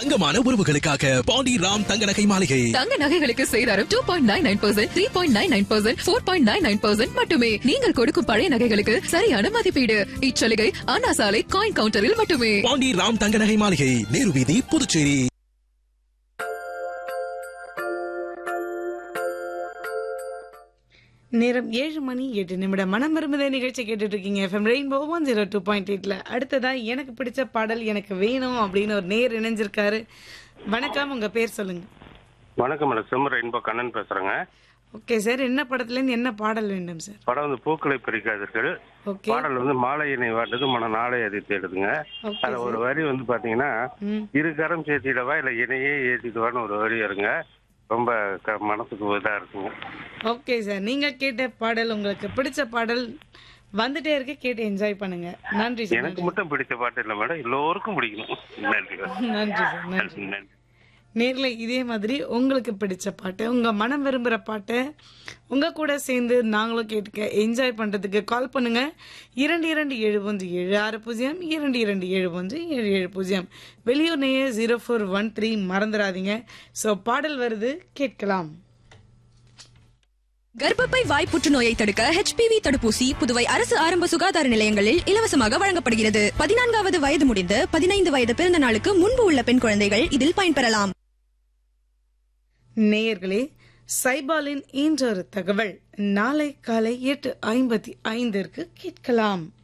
தங்கமான உறவுகளுக்காக பாண்டி ராம் தங்க நகை மாளிகை தங்க நகைகளுக்கு சேதாரம் two point nine nine percent three point nine nine percent four point nine nine percent மட்டுமே நீங்கள் கொடுக்கும் பழைய நகைகளுக்கு சரியான மதிப்பீடு இச்சலுகை அண்ணா சாலை காயின் கவுண்டரில் மட்டுமே பாண்டி ராம் தங்க நகை மாளிகை நேரு வீதி புதுச்சேரி நேரம் ஏழு மணி எட்டு நிமிடம் மனம் விரும்புதே நிகழ்ச்சி கேட்டுட்டு இருக்கீங்க FM rainbow one zero two point எயிட்ல அடுத்ததா எனக்கு பிடிச்ச பாடல் எனக்கு வேணும் அப்படின்னு ஒரு நேர் இணைஞ்சிருக்காரு வணக்கம் உங்க பேர் சொல்லுங்க வணக்கம் மேடம் சிம்மர் இன்ப கண்ணன் பேசுறேங்க ஓகே சார் என்ன படத்துல இருந்து என்ன பாடல் வேண்டும் சார் படம் வந்து பூக்களை பறிக்காதீர்கள் ஓகே பாடல் வந்து மாலை இணை வாட்டது மன நாளை அதை தேடுதுங்க ஓகே அதுல ஒரு வரி வந்து பாத்தீங்கன்னா ம் இரு கரம் சேர்த்திடவா இல்ல இணையே ஏத்திடுவான்னு ஒரு வரி வருங்க ரொம்ப க- மனசுக்கு இதா இருக்குங்க ஓகே சார் நீங்க கேட்ட பாடல் உங்களுக்கு பிடிச்ச பாடல் வந்துட்டே இருக்கு கேட்டு என்ஜாய் பண்ணுங்க நன்றி சார் எனக்கு மட்டும் பிடிச்ச பாட்டு இல்ல மேடம் எல்லோருக்கும் பிடிக்கணும் நன்றி நன்றி சார் நன்றி நன்றி நேர்ல இதே மாதிரி உங்களுக்கு பிடிச்ச பாட்டு உங்க மனம் விரும்புற பாட்டை உங்க கூட சேர்ந்து நாங்களும் கேட்டுக்க என்ஜாய் பண்றதுக்கு கால் பண்ணுங்க இரண்டு இரண்டு ஏழு ஒன்று ஏழு ஆறு பூஜ்ஜியம் இரண்டு இரண்டு ஏழு ஒன்று ஏழு ஏழு பூஜ்ஜியம் வெளியூர் நேய ஜீரோ ஃபோர் ஒன் த்ரீ மறந்துடாதீங்க ஸோ பாடல் வருது கேட்கலாம் கர்ப்பப்பை வாய் புற்றுநோயை தடுக்க ஹெச்பிவி தடுப்பூசி புதுவை அரசு ஆரம்ப சுகாதார நிலையங்களில் இலவசமாக வழங்கப்படுகிறது பதினான்காவது வயது முடிந்து பதினைந்து வயது பிறந்த நாளுக்கு முன்பு உள்ள பெண் குழந்தைகள் இதில் பயன்பெறலாம் நேயர்களே சைபாலின் இன்றொரு தகவல் நாளை காலை எட்டு ஐம்பத்தி ஐந்திற்கு கேட்கலாம்